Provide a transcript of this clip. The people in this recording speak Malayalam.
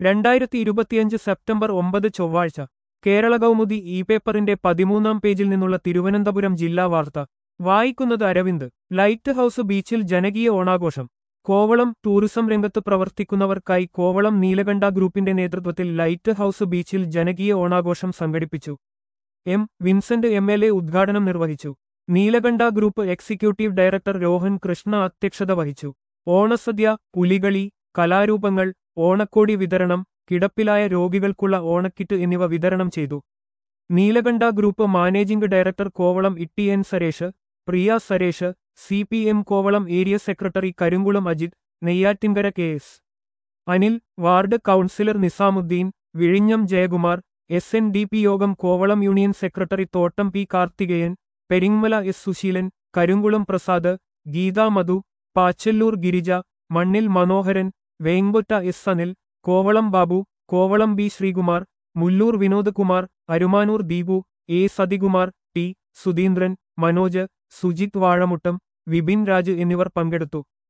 രണ്ടായിരത്തി ഇരുപത്തിയഞ്ച് സെപ്റ്റംബർ ഒമ്പത് ചൊവ്വാഴ്ച കേരള കൗമുദി ഇ പേപ്പറിന്റെ പതിമൂന്നാം പേജിൽ നിന്നുള്ള തിരുവനന്തപുരം ജില്ലാ വാർത്ത വായിക്കുന്നത് അരവിന്ദ് ലൈറ്റ് ഹൌസ് ബീച്ചിൽ ജനകീയ ഓണാഘോഷം കോവളം ടൂറിസം രംഗത്ത് പ്രവർത്തിക്കുന്നവർക്കായി കോവളം നീലകണ്ഠ ഗ്രൂപ്പിന്റെ നേതൃത്വത്തിൽ ലൈറ്റ് ഹൌസ് ബീച്ചിൽ ജനകീയ ഓണാഘോഷം സംഘടിപ്പിച്ചു M Vincent M L A ഉദ്ഘാടനം നിർവഹിച്ചു Neelakanta group executive director Rohan Krishna അധ്യക്ഷത വഹിച്ചു ഓണസദ്യ പുലികളി കലാരൂപങ്ങൾ ഓണക്കോടി വിതരണം കിടപ്പിലായ രോഗികൾക്കുള്ള ഓണക്കിറ്റ് എന്നിവ വിതരണം ചെയ്തു Neelakanta group managing director Kovalam Itty N Saresh Priya Saresh C P M Kovalam area secretary Karimkulam Ajith Neyyattinkara K S Anil ward councillor Nizamuddin വിഴിഞ്ഞം Jayakumar S N D P യോഗം Kovalam union secretary Thottam P Karthikeyan Peringamala S Susheelan Karimkulam Prasad Geetha Madhu Pachalloor Girija Mannil Manoharan Venkotta S Anil Kovalam Babu Kovalam B Sreekumar Mulloor Vinod Kumar Arumanoor Deepu A Sathikumar T Sudheendran Manoj Sujith Vazhamuttam Vipin Raj എന്നിവർ പങ്കെടുത്തു